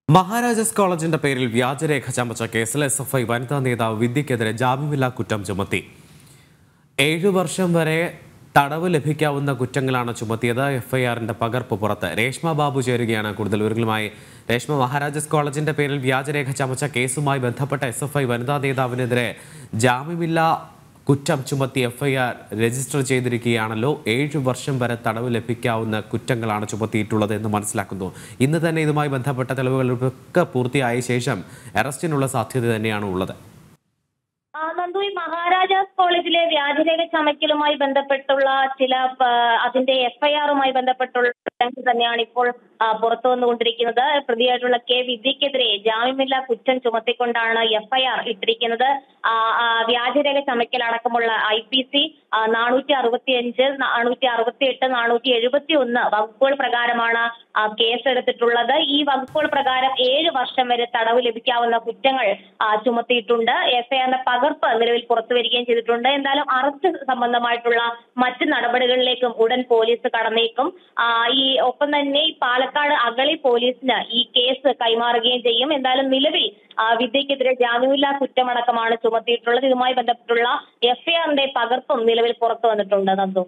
മഹാരാജാസ് കോളേജിന്റെ പേരിൽ വ്യാജരേഖ ചമച്ച കേസിൽ എസ് എഫ് ഐ വനിതാ നേതാവ് വിദ്യക്കെതിരെ ജാമ്യമില്ലാ കുറ്റം ചുമത്തി ഏഴു വർഷം വരെ തടവ് ലഭിക്കാവുന്ന കുറ്റങ്ങളാണ് ചുമത്തിയത് എഫ്ഐആറിന്റെ പകർപ്പ് പുറത്ത് രേഷ്മ ബാബു ചേരുകയാണ് കൂടുതൽ വിവരങ്ങളുമായി രേഷ്മ മഹാരാജാസ് കോളേജിന്റെ പേരിൽ വ്യാജരേഖ ചമച്ച കേസുമായി ബന്ധപ്പെട്ട എസ് എഫ് ഐ വനിതാ നേതാവിനെതിരെ ജാമ്യമില്ലാ കുറ്റം ചുമത്തി എഫ്ഐആർ രജിസ്റ്റർ ചെയ്തിരിക്കുകയാണല്ലോ ഏഴു വർഷം വരെ തടവ് ലഭിക്കാവുന്ന കുറ്റങ്ങളാണ് ചുമത്തിയിട്ടുള്ളത് എന്ന് മനസ്സിലാക്കുന്നു ഇന്ന് തന്നെ ഇതുമായി ബന്ധപ്പെട്ട തെളിവുകളൊക്കെ പൂർത്തിയായ ശേഷം അറസ്റ്റിനുള്ള സാധ്യത തന്നെയാണ് ഉള്ളത് ആ, നന്ദു ഈ മഹാരാജാസ് കോളേജിലെ വ്യാജരേഖ ചമക്കലുമായി ബന്ധപ്പെട്ടുള്ള ചില ആ, അതിന്റെ എഫ്ഐആറുമായി ബന്ധപ്പെട്ടുള്ള വിവരങ്ങൾ തന്നെയാണ് ഇപ്പോൾ ആ, പുറത്തു വന്നുകൊണ്ടിരിക്കുന്നത് പ്രതിയായിട്ടുള്ള കെ വിദ്യക്കെതിരെ ജാമ്യമില്ലാ കുറ്റം ചുമത്തിക്കൊണ്ടാണ് എഫ്ഐആർ ഇട്ടിരിക്കുന്നത് ആ, ആ, വ്യാജരേഖ ചമക്കൽ അടക്കമുള്ള ഐ പി സി നാനൂറ്റി അറുപത്തി അഞ്ച് നാനൂറ്റി അറുപത്തി എട്ട് നാനൂറ്റി എഴുപത്തി ഒന്ന് വകുപ്പുകൾ പ്രകാരമാണ് ആ, കേസെടുത്തിട്ടുള്ളത് ഈ വകുപ്പുകൾ പ്രകാരം ഏഴ് വർഷം വരെ തടവ് ലഭിക്കാവുന്ന കുറ്റങ്ങൾ ആ, ചുമത്തിയിട്ടുണ്ട് എഫ്ഐആറിന്റെ പകർപ്പ് നിലവിൽ പുറത്തു വരികയും ചെയ്തിട്ടുണ്ട് എന്തായാലും അറസ്റ്റ് സംബന്ധമായിട്ടുള്ള മറ്റ് നടപടികളിലേക്കും ഉടൻ പോലീസ് കടന്നേക്കും ആ, ഈ ഒപ്പം തന്നെ ഈ പാലക്കാട് അഗളി പോലീസിന് ഈ കേസ് കൈമാറുകയും ചെയ്യും എന്തായാലും നിലവിൽ ആ, വിദ്യക്കെതിരെ ജാമ്യമില്ലാ കുറ്റമടക്കമാണ് ചുമത്തിയിട്ടുള്ളത് ഇതുമായി ബന്ധപ്പെട്ടുള്ള എഫ്ഐആറിന്റെ പകർപ്പും നിലവിൽ പുറത്തു വന്നിട്ടുണ്ട് നന്ദു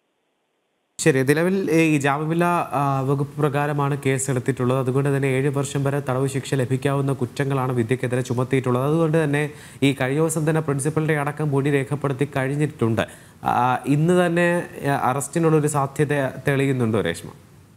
ശരി നിലവിൽ ഈ ജാമ്യമില്ലാ ആ, വകുപ്പ് പ്രകാരമാണ് കേസ് എടുത്തിട്ടുള്ളത് അതുകൊണ്ട് തന്നെ ഏഴ് വർഷം വരെ തടവ് ശിക്ഷ ലഭിക്കാവുന്ന കുറ്റങ്ങളാണ് വിദ്യക്കെതിരെ ചുമത്തിയിട്ടുള്ളത് അതുകൊണ്ട് തന്നെ ഈ കഴിഞ്ഞ ദിവസം തന്നെ പ്രിൻസിപ്പലിന്റെ അടക്കം മൊഴി രേഖപ്പെടുത്തി കഴിഞ്ഞിട്ടുണ്ട് ആ, ഇന്ന് തന്നെ ആ, അറസ്റ്റിനുള്ളൊരു സാധ്യത തെളിയുന്നുണ്ടോ രേഷ്മ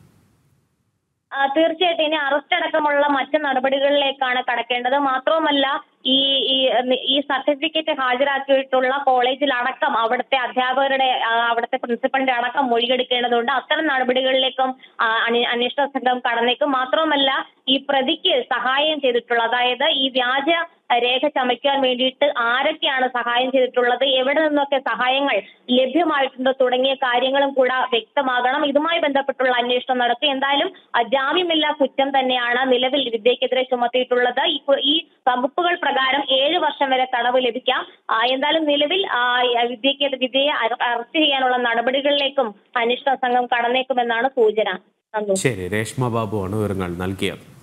ആ, തീർച്ചയായിട്ടും ഇനി അറസ്റ്റ് അടക്കമുള്ള മറ്റ് നടപടികളിലേക്കാണ് കടക്കേണ്ടത് മാത്രവുമല്ല ഈ ഈ ഈ സർട്ടിഫിക്കറ്റ് ഹാജരാക്കിയിട്ടുള്ള കോളേജിൽ അടക്കം അവിടുത്തെ അധ്യാപകരുടെ ആ, അവിടുത്തെ പ്രിൻസിപ്പലിന്റെ അടക്കം മൊഴിയെടുക്കേണ്ടതുണ്ട് അത്തരം നടപടികളിലേക്കും ആ, അന്വേ- അന്വേഷണ സംഘം കടന്നേക്കും മാത്രവുമല്ല ഈ പ്രതിക്ക് സഹായം ചെയ്തിട്ടുള്ള അതായത് ഈ വ്യാജ രേഖ ചമയ്ക്കാൻ വേണ്ടിയിട്ട് ആരൊക്കെയാണ് സഹായം ചെയ്തിട്ടുള്ളത് എവിടെ നിന്നൊക്കെ സഹായങ്ങൾ ലഭ്യമായിട്ടുണ്ട് തുടങ്ങിയ കാര്യങ്ങളും കൂടെ വ്യക്തമാകണം ഇതുമായി ബന്ധപ്പെട്ടുള്ള അന്വേഷണം നടത്തി എന്തായാലും ആ, ജാമ്യമില്ലാ കുറ്റം തന്നെയാണ് നിലവിൽ വിദ്യക്കെതിരെ ചുമത്തിയിട്ടുള്ളത് ഈ കു- ഈ വകുപ്പുകൾ പ്രകാരം ഏഴ് വർഷം വരെ തടവ് ലഭിക്കാം ആ, എന്തായാലും നിലവിൽ ആ, വിദ്യക്ക് വിദ്യയെ അറ- അറസ്റ്റ് ചെയ്യാനുള്ള നടപടികളിലേക്കും അന്വേഷണ സംഘം കടന്നേക്കുമെന്നാണ് സൂചന നന്ദു ശരി രേഷ്മ ബാബു ആണ് വിവരങ്ങൾ നൽകിയത്